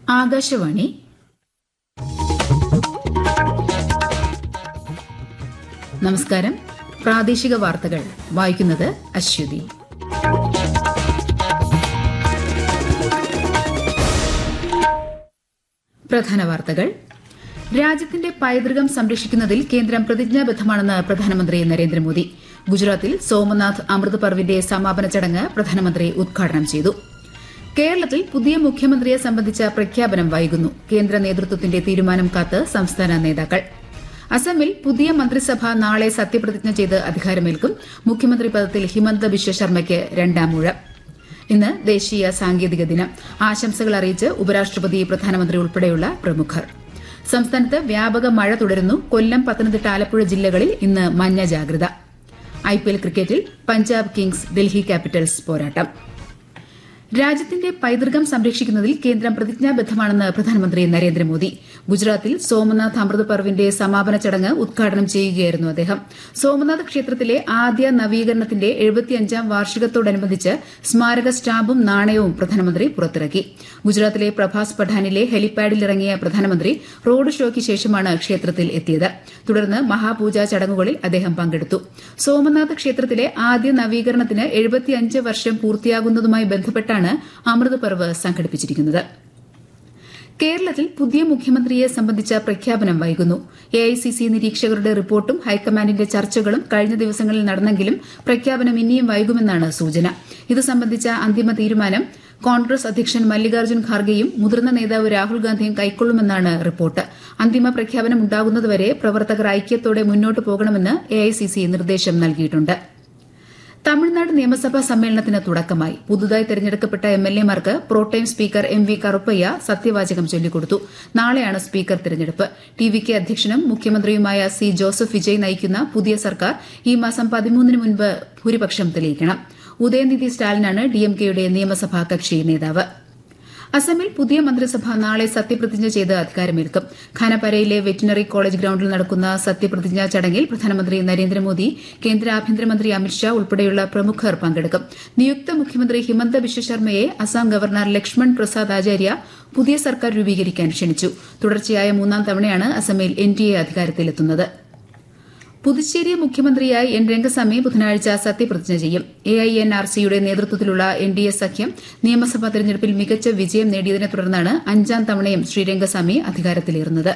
ആകാശവാണി നമസ്കാരം പ്രാദേശിക വാർത്തകൾ വായിക്കുന്നത് അശ്വതി പ്രധാന വാർത്തകൾ രാജ്യത്തിന്റെ പൈതൃകം സംരക്ഷിക്കുന്നതിൽ കേന്ദ്രം പ്രതിജ്ഞാബദ്ധമാണെന്ന് പ്രധാനമന്ത്രി നരേന്ദ്രമോദി ഗുജറാത്തിൽ സോമനാഥ് അമൃത് പർവിന്റെ സമാപന ചടങ്ങ് പ്രധാനമന്ത്രി ഉദ്ഘാടനം ചെയ്തു കേരളത്തിൽ പുതിയ മുഖ്യമന്ത്രിയെ സംബന്ധിച്ച പ്രഖ്യാപനം വൈകുന്നു കേന്ദ്ര നേതൃത്വത്തിന്റെ തീരുമാനം കാത്ത് സംസ്ഥാന നേതാക്കൾ അസമിൽ പുതിയ മന്ത്രിസഭ നാളെ സത്യപ്രതിജ്ഞ ചെയ്ത് അധികാരമേൽക്കും മുഖ്യമന്ത്രി പദത്തിൽ ഹിമന്ത ബിശ്വ ശർമ്മയ്ക്ക് രണ്ടാം ഊഴം ഇന്ന് ദേശീയ സാങ്കേതിക ദിനം ആശംസകൾ അറിയിച്ച് ഉപരാഷ്ട്രപതി പ്രധാനമന്ത്രി ഉൾപ്പെടെയുള്ള പ്രമുഖർ സംസ്ഥാനത്ത് വ്യാപക മഴ തുടരുന്നു കൊല്ലം പത്തനംതിട്ട ആലപ്പുഴ ജില്ലകളിൽ ഇന്ന് മഞ്ഞ ജാഗ്രത ഐപിഎൽ ക്രിക്കറ്റിൽ പഞ്ചാബ് കിങ്സ് ഡൽഹി ക്യാപിറ്റൽസ് പോരാട്ടം രാജ്യത്തിന്റെ പൈതൃകം സംരക്ഷിക്കുന്നതിൽ കേന്ദ്രം പ്രതിജ്ഞാബദ്ധമാണെന്ന് പ്രധാനമന്ത്രി നരേന്ദ്രമോദി ഗുജറാത്തിൽ സോമനാഥ് അമൃത് പർവിന്റെ സമാപന ചടങ്ങ് ഉദ്ഘാടനം ചെയ്യുകയായിരുന്നു അദ്ദേഹം സോമനാഥ് ക്ഷേത്രത്തിലെ ആദ്യ നവീകരണത്തിന്റെ എഴുപത്തിയഞ്ചാം വാർഷികത്തോടനുബന്ധിച്ച് സ്മാരക സ്റ്റാമ്പും നാണയവും പ്രധാനമന്ത്രി പുറത്തിറക്കി ഗുജറാത്തിലെ പ്രഭാസ് പഠാനിലെ ഹെലിപാഡിൽ ഇറങ്ങിയ പ്രധാനമന്ത്രി റോഡ് ഷോയ്ക്ക് ശേഷമാണ് ക്ഷേത്രത്തിൽ എത്തിയത് തുടർന്ന് മഹാപൂജാ ചടങ്ങുകളിൽ അദ്ദേഹം പങ്കെടുത്തു സോമനാഥ് ക്ഷേത്രത്തിലെ ആദ്യ നവീകരണത്തിന് എഴുപത്തിയഞ്ച് വർഷം പൂർത്തിയാകുന്നതുമായി ബന്ധപ്പെട്ടാണ് അമൃത് പർവ് സംഘടിപ്പിച്ചിരിക്കുന്നത് കേരളത്തിൽ പുതിയ മുഖ്യമന്ത്രിയെ സംബന്ധിച്ച പ്രഖ്യാപനം വൈകുന്നു എഐസിസി നിരീക്ഷകരുടെ റിപ്പോർട്ടും ഹൈക്കമാൻഡിന്റെ ചർച്ചകളും കഴിഞ്ഞ ദിവസങ്ങളിൽ നടന്നെങ്കിലും പ്രഖ്യാപനം ഇനിയും വൈകുമെന്നാണ് സൂചന ഇത് സംബന്ധിച്ച അന്തിമ തീരുമാനം കോൺഗ്രസ് അധ്യക്ഷൻ മല്ലികാർജ്ജുൻ ഖാർഗെയും മുതിർന്ന നേതാവ് രാഹുൽ ഗാന്ധിയും കൈക്കൊള്ളുമെന്നാണ് റിപ്പോർട്ട് അന്തിമ പ്രഖ്യാപനം ഉണ്ടാകുന്നതുവരെ പ്രവർത്തകർ ഐക്യത്തോടെ മുന്നോട്ട് പോകണമെന്ന് എഐസിസി നിർദ്ദേശം നൽകിയിട്ടുണ്ട് തമിഴ്നാട് നിയമസഭാ സമ്മേളനത്തിന് തുടക്കമായി പുതുതായി തെരഞ്ഞെടുക്കപ്പെട്ട എംഎൽഎമാർക്ക് protem speaker M V Karuppayya സത്യവാചകം ചൊല്ലിക്കൊടുത്തു നാളെയാണ് സ്പീക്കർ തെരഞ്ഞെടുപ്പ് ടി വി കെ അധ്യക്ഷനും മുഖ്യമന്ത്രിയുമായ സി ജോസഫ് വിജയ് നയിക്കുന്ന പുതിയ സർക്കാർ ഈ മാസം പതിമൂന്നിന് മുൻപ് ഭൂരിപക്ഷം തെളിയിക്കണം ഉദയനിധി സ്റ്റാലിനാണ് ഡിഎംകെയുടെ നിയമസഭാ കക്ഷി നേതാവ് അസമിൽ പുതിയ മന്ത്രിസഭ നാളെ സത്യപ്രതിജ്ഞ ചെയ്ത് അധികാരമേൽക്കും ഖാനപരയിലെ വെറ്റിനറി കോളേജ് ഗ്രൌണ്ടിൽ നടക്കുന്ന സത്യപ്രതിജ്ഞാ ചടങ്ങിൽ പ്രധാനമന്ത്രി നരേന്ദ്രമോദി കേന്ദ്ര ആഭ്യന്തരമന്ത്രി അമിത്ഷാ ഉൾപ്പെടെയുള്ള പ്രമുഖർ പങ്കെടുക്കും നിയുക്ത മുഖ്യമന്ത്രി ഹിമന്ത ബിശ്വ ശർമ്മയെ അസം ഗവർണർ ലക്ഷ്മൺ പ്രസാദ് ആചാര്യ പുതിയ സർക്കാർ രൂപീകരിക്കാൻ ക്ഷണിച്ചു തുടർച്ചയായ മൂന്നാം തവണയാണ് അസമിൽ എൻഡിഎ അധികാരത്തിലെത്തുന്നത് പുതുച്ചേരി മുഖ്യമന്ത്രിയായി എൻ രംഗസ്വാമി ബുധനാഴ്ച സത്യപ്രതിജ്ഞ ചെയ്യും എഐഎൻആർസിയുടെ നേതൃത്വത്തിലുള്ള എൻഡിഎ സഖ്യം നിയമസഭാ തെരഞ്ഞെടുപ്പിൽ മികച്ച വിജയം നേടിയതിനെ തുടർന്നാണ് അഞ്ചാം തവണയും ശ്രീ രംഗസ്വാമി അധികാരത്തിലേറുന്നത്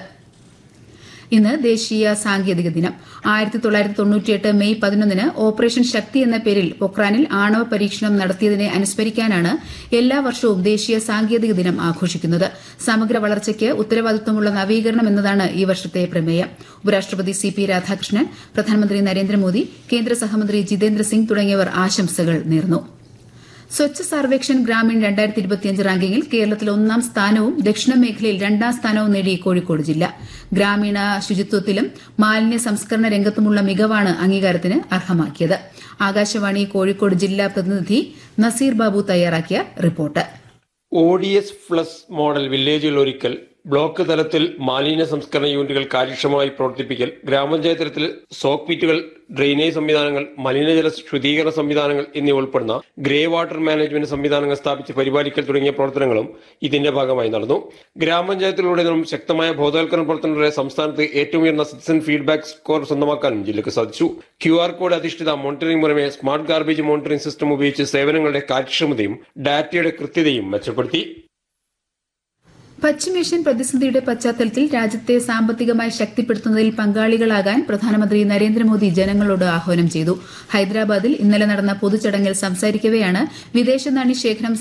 ഇന്ന് ദേശീയ സാങ്കേതിക ദിനം ആയിരത്തി തൊള്ളായിരത്തി തൊണ്ണൂറ്റിയെട്ട് മെയ് പതിനൊന്നിന് ഓപ്പറേഷൻ ശക്തി എന്ന പേരിൽ പൊക്രാനിൽ ആണവ പരീക്ഷണം നടത്തിയതിനെ അനുസ്മരിക്കാനാണ് എല്ലാ വർഷവും ദേശീയ സാങ്കേതിക ദിനം ആഘോഷിക്കുന്നത് സമഗ്ര വളർച്ചയ്ക്ക് ഉത്തരവാദിത്വമുള്ള നവീകരണം എന്നതാണ് ഈ വർഷത്തെ പ്രമേയം ഉപരാഷ്ട്രപതി സി പി രാധാകൃഷ്ണൻ പ്രധാനമന്ത്രി നരേന്ദ്രമോദി കേന്ദ്ര സഹമന്ത്രി ജിതേന്ദ്ര സിംഗ് തുടങ്ങിയവർ ആശംസകൾ നേർന്നു സ്വച്ഛ് സർവേക്ഷൺ ഗ്രാമീൺ രണ്ടായിരത്തി ഇരുപത്തിയഞ്ച് റാങ്കിങ്ങിൽ കേരളത്തിൽ ഒന്നാം സ്ഥാനവും ദക്ഷിണ മേഖലയിൽ രണ്ടാം സ്ഥാനവും നേടി കോഴിക്കോട് ജില്ല ഗ്രാമീണ ശുചിത്വത്തിലും മാലിന്യ സംസ്കരണ രംഗത്തുമുള്ള മികവാണ് അംഗീകാരത്തിന് അർഹമാക്കിയത് ആകാശവാണി കോഴിക്കോട് ജില്ലാ പ്രതിനിധി നസീർ ബാബു തയ്യാറാക്കിയ report O D S plus model വില്ലേജുകൾ ഒരുക്കൽ ബ്ലോക്ക് തലത്തിൽ മാലിന്യ സംസ്കരണ യൂണിറ്റുകൾ കാര്യക്ഷമമായി പ്രവർത്തിപ്പിക്കൽ ഗ്രാമപഞ്ചായത്ത് തലത്തിൽ സോക്ക് പിറ്റുകൾ ഡ്രെയിനേജ് സംവിധാനങ്ങൾ മലിനജല ശുദ്ധീകരണ സംവിധാനങ്ങൾ എന്നിവ ഉൾപ്പെടുന്ന ഗ്രേ വാട്ടർ മാനേജ്മെന്റ് സംവിധാനങ്ങൾ സ്ഥാപിച്ച് പരിപാലിക്കൽ തുടങ്ങിയ പ്രവർത്തനങ്ങളും ഇതിന്റെ ഭാഗമായി നടന്നു ഗ്രാമപഞ്ചായത്തിലൂടെയും ശക്തമായ ബോധവൽക്കരണ പ്രവർത്തനങ്ങളുടെ സംസ്ഥാനത്ത് ഏറ്റവും ഉയർന്ന സിറ്റിസൺ ഫീഡ്ബാക്ക് സ്കോർ സ്വന്തമാക്കാനും ജില്ലയ്ക്ക് സാധിച്ചു ക്യു ആർ കോഡ് അധിഷ്ഠിത മോണിറ്ററിംഗ് പുറമെ സ്മാർട്ട് ഗാർബേജ് മോണിറ്ററിംഗ് സിസ്റ്റം ഉപയോഗിച്ച് സേവനങ്ങളുടെ കാര്യക്ഷമതയും ഡാറ്റയുടെ കൃത്യതയും മെച്ചപ്പെടുത്തി പശ്ചിമേഷ്യൻ പ്രതിസന്ധിയുടെ പശ്ചാത്തലത്തിൽ രാജ്യത്തെ സാമ്പത്തികമായി ശക്തിപ്പെടുത്തുന്നതിൽ പങ്കാളികളാകാൻ പ്രധാനമന്ത്രി നരേന്ദ്രമോദി ജനങ്ങളോട് ആഹ്വാനം ചെയ്തു ഹൈദരാബാദിൽ ഇന്നലെ നടന്ന പൊതുചടങ്ങിൽ സംസാരിക്കവെയാണ് വിദേശ നാണ്യ ശേഖരം